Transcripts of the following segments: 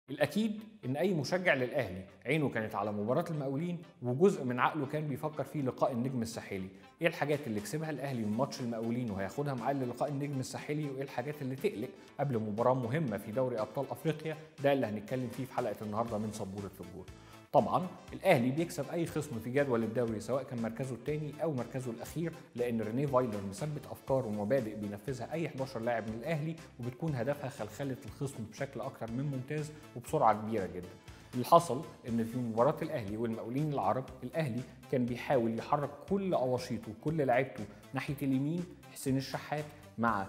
الاكيد ان اي مشجع للاهلي عينه كانت على مباراه المقاولين وجزء من عقله كان بيفكر في لقاء النجم الساحلي ايه الحاجات اللي كسبها الاهلي من ماتش المقاولين وهياخدها معاه للقاء النجم الساحلي وايه الحاجات اللي تقلق قبل مباراه مهمه في دوري ابطال افريقيا ده اللي هنتكلم فيه في حلقه النهارده من سبوره الجول طبعا الاهلي بيكسب اي خصم في جدول الدوري سواء كان مركزه الثاني او مركزه الاخير لان رينيه فايلر مثبت افكار ومبادئ بينفذها اي 11 لاعب من الاهلي وبتكون هدفها خلخله الخصم بشكل اكتر من ممتاز وبسرعه كبيره جدا اللي حصل ان في مباراه الاهلي والمقاولين العرب الاهلي كان بيحاول يحرك كل اواشيطه وكل لعيبته ناحيه اليمين حسين الشحات مع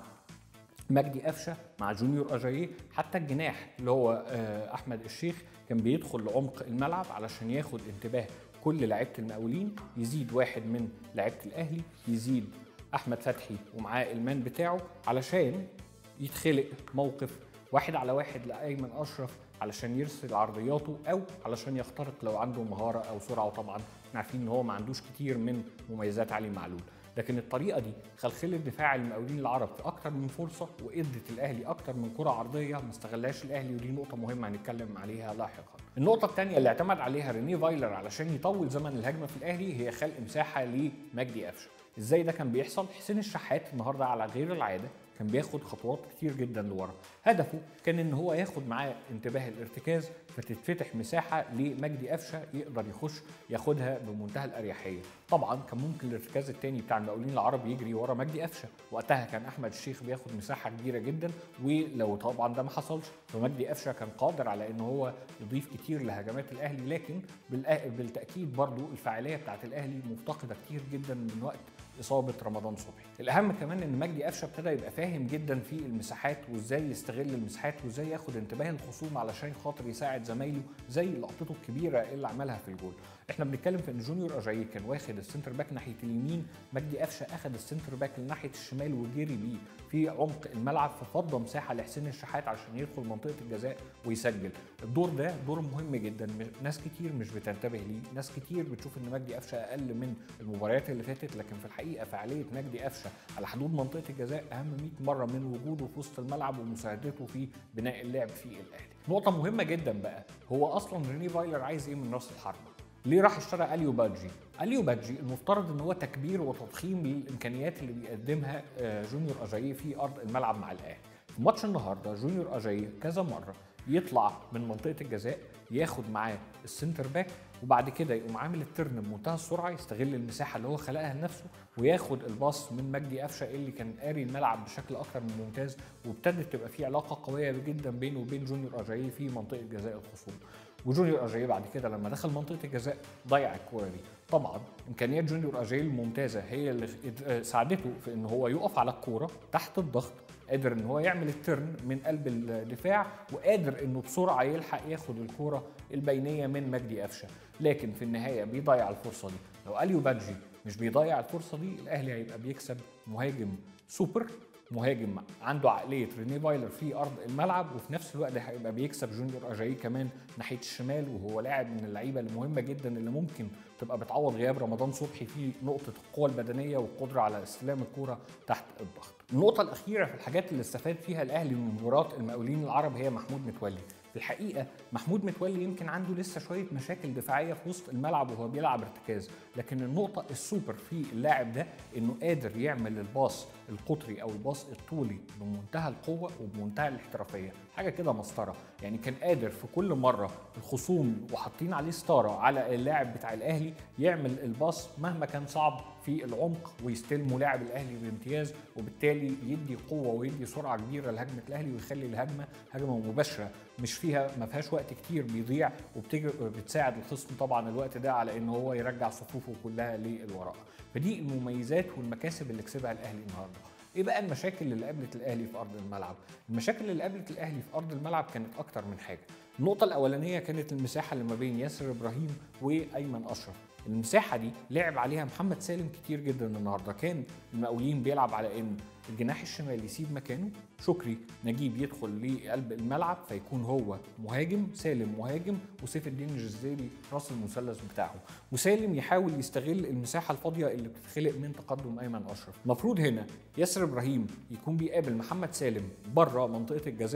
مجدي قفشه مع جونيور اجاييه حتى الجناح اللي هو احمد الشيخ كان بيدخل لعمق الملعب علشان ياخد انتباه كل لعيبه المقاولين يزيد واحد من لعيبه الاهلي يزيد احمد فتحي ومعاه المان بتاعه علشان يتخلق موقف واحد على واحد لايمن اشرف علشان يرسل عرضياته او علشان يخترق لو عنده مهاره او سرعه وطبعا احنا عارفين ان هو ما عندوش كتير من مميزات علي معلول لكن الطريقه دي خلخلت دفاع المقاولين العرب في اكتر من فرصه وادت الاهلي اكتر من كره عرضيه ما استغلهاش الاهلي ودي نقطه مهمه هنتكلم عليها لاحقا. النقطه الثانيه اللي اعتمد عليها رينيه فايلر علشان يطول زمن الهجمه في الاهلي هي خلق مساحه لمجدي قفشه. ازاي ده كان بيحصل؟ حسين الشحات النهارده على غير العاده كان بياخد خطوات كتير جدا لورا هدفه كان ان هو ياخد معاه انتباه الارتكاز فتتفتح مساحه لمجدي قفشه يقدر يخش ياخدها بمنتهى الاريحيه طبعا كان ممكن الارتكاز الثاني بتاع المقاولين العرب يجري ورا مجدي قفشه وقتها كان احمد الشيخ بياخد مساحه كبيره جدا ولو طبعا ده ما حصلش فمجدي قفشه كان قادر على ان هو يضيف كتير لهجمات الاهلي لكن بالتاكيد برضو الفاعليه بتاعت الاهلي مفتقده كتير جدا من وقت اصابه رمضان صبحي الاهم كمان ان مجدي قفشه ابتدى يبقى فاهم جدا في المساحات وازاي يستغل المساحات وازاي ياخد انتباه الخصوم علشان خاطر يساعد زمايله زي لقطته الكبيره اللي عملها في الجول احنا بنتكلم في ان جونيور اجاييه كان واخد السنتر باك ناحيه اليمين مجدي قفشه اخد السنتر باك ناحيه الشمال وجري بيه في عمق الملعب ففضى مساحه لحسين الشحات عشان يدخل منطقه الجزاء ويسجل الدور ده دور مهم جدا ناس كتير مش بتنتبه ليه ناس كتير بتشوف ان مجدي قفشه اقل من المباريات اللي فاتت لكن في الحقيقه فعاليه مجدي قفشه على حدود منطقه الجزاء اهم 100 مره من وجوده في وسط الملعب ومساعدته في بناء اللعب في الاهلي نقطه مهمه جدا بقى هو اصلا ريني فايلر عايز ايه من راس الحربه ليه راح اشترى اليو بادجي؟ اليو بادجي المفترض ان هو تكبير وتضخيم للامكانيات اللي بيقدمها جونيور اجاييه في ارض الملعب مع الاهلي. في ماتش النهارده جونيور اجاييه كذا مره يطلع من منطقه الجزاء ياخد معاه السنتر باك وبعد كده يقوم عامل الترن بمنتهى السرعه يستغل المساحه اللي هو خلقها لنفسه وياخد الباص من مجدي قفشه اللي كان قاري الملعب بشكل اكتر من ممتاز وابتدت تبقى في علاقه قويه جدا بينه وبين جونيور اجاييه في منطقه جزاء الخصوم. وجونيور اجاييه بعد كده لما دخل منطقه الجزاء ضيع الكوره دي طبعا امكانيات جونيور اجاييه الممتازه هي اللي ساعدته في ان هو يقف على الكوره تحت الضغط قادر ان هو يعمل الترن من قلب الدفاع وقادر انه بسرعه يلحق ياخد الكوره البينيه من مجدي قفشه لكن في النهايه بيضيع الفرصه دي لو اليو بادجي مش بيضيع الفرصه دي الاهلي هيبقى بيكسب مهاجم سوبر مهاجم عنده عقليه ريني فايلر في ارض الملعب وفي نفس الوقت هيبقى بيكسب جونيور اجاييه كمان ناحيه الشمال وهو لاعب من اللعيبه المهمه جدا اللي ممكن تبقى بتعوض غياب رمضان صبحي في نقطه القوه البدنيه والقدره على استلام الكوره تحت الضغط. النقطه الاخيره في الحاجات اللي استفاد فيها الاهلي من مباراه المقاولين العرب هي محمود متولي. في الحقيقه محمود متولي يمكن عنده لسه شويه مشاكل دفاعيه في وسط الملعب وهو بيلعب ارتكاز لكن النقطه السوبر في اللاعب ده انه قادر يعمل الباص القطري او الباص الطولي بمنتهى القوه وبمنتهى الاحترافيه حاجه كده مسطره يعني كان قادر في كل مره الخصوم وحاطين عليه ستاره على اللاعب بتاع الاهلي يعمل الباص مهما كان صعب في العمق ويستلموا لاعب الاهلي بامتياز وبالتالي يدي قوه ويدي سرعه كبيره لهجمه الاهلي ويخلي الهجمه هجمه مباشره مش فيها ما فيهاش وقت كتير بيضيع وبتساعد الخصم طبعا الوقت ده على ان هو يرجع صفوفه كلها للوراء فدي المميزات والمكاسب اللي كسبها الاهلي النهارده ايه بقى المشاكل اللي قابلت الاهلي في ارض الملعب المشاكل اللي قابلت الاهلي في ارض الملعب كانت اكتر من حاجه النقطه الاولانيه كانت المساحه اللي ما بين ياسر ابراهيم وايمن اشرف المساحه دي لعب عليها محمد سالم كتير جدا النهارده كان المقاولين بيلعب على ان الجناح الشمال يسيب مكانه شكري نجيب يدخل لقلب الملعب فيكون هو مهاجم سالم مهاجم وسيف الدين الجزيري راس المثلث بتاعه وسالم يحاول يستغل المساحه الفاضيه اللي بتتخلق من تقدم ايمن اشرف المفروض هنا ياسر ابراهيم يكون بيقابل محمد سالم بره منطقه الجزاء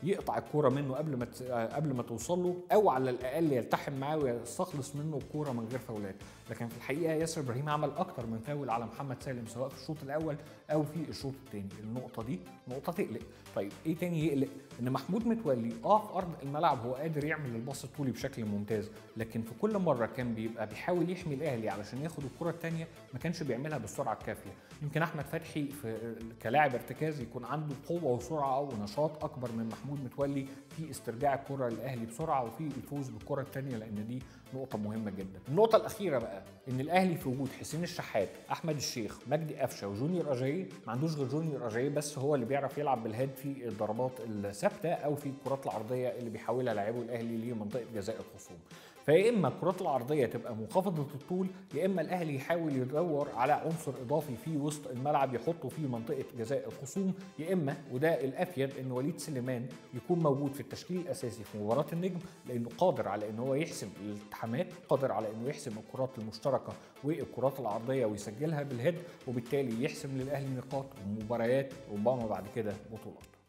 يقطع الكوره منه قبل ما ت- قبل ما توصل له او على الاقل يلتحم معاه ويستخلص منه الكوره من غير فاولات لكن في الحقيقه ياسر ابراهيم عمل اكتر من فاول على محمد سالم سواء في الشوط الاول او في الشوط الثاني النقطه دي نقطه تقلق طيب ايه تاني يقلق ان محمود متولي اه في ارض الملعب هو قادر يعمل الباص الطولي بشكل ممتاز لكن في كل مره كان بيبقى بيحاول يحمي الاهلي علشان ياخد الكره الثانيه ما كانش بيعملها بالسرعه الكافيه يمكن احمد فتحي في كلاعب ارتكاز يكون عنده قوه وسرعه ونشاط اكبر من محمود متولي في استرجاع الكره للاهلي بسرعه وفي الفوز بالكره الثانيه لان دي نقطه مهمه جدا النقطه الاخيره بقى ان الاهلي في وجود حسين الشحات احمد الشيخ مجدي قفشه وجونيور اجاي ما عندوش غير جونيور اجاي بس هو اللي بيعرف يلعب بالهيد في الضربات الثابته او في الكرات العرضيه اللي بيحاولها لاعبو الاهلي لمنطقه جزاء الخصوم فيا اما الكرات العرضيه تبقى منخفضه الطول يا اما الاهلي يحاول يدور على عنصر اضافي في وسط الملعب يحطه في منطقه جزاء الخصوم يا اما وده الافيد ان وليد سليمان يكون موجود في التشكيل الاساسي في مباراه النجم لانه قادر على ان هو يحسم الالتحامات قادر على انه يحسم الكرات المشتركه والكرات العرضيه ويسجلها بالهيد وبالتالي يحسم للاهلي نقاط ومباريات ربما بعد كده بطولات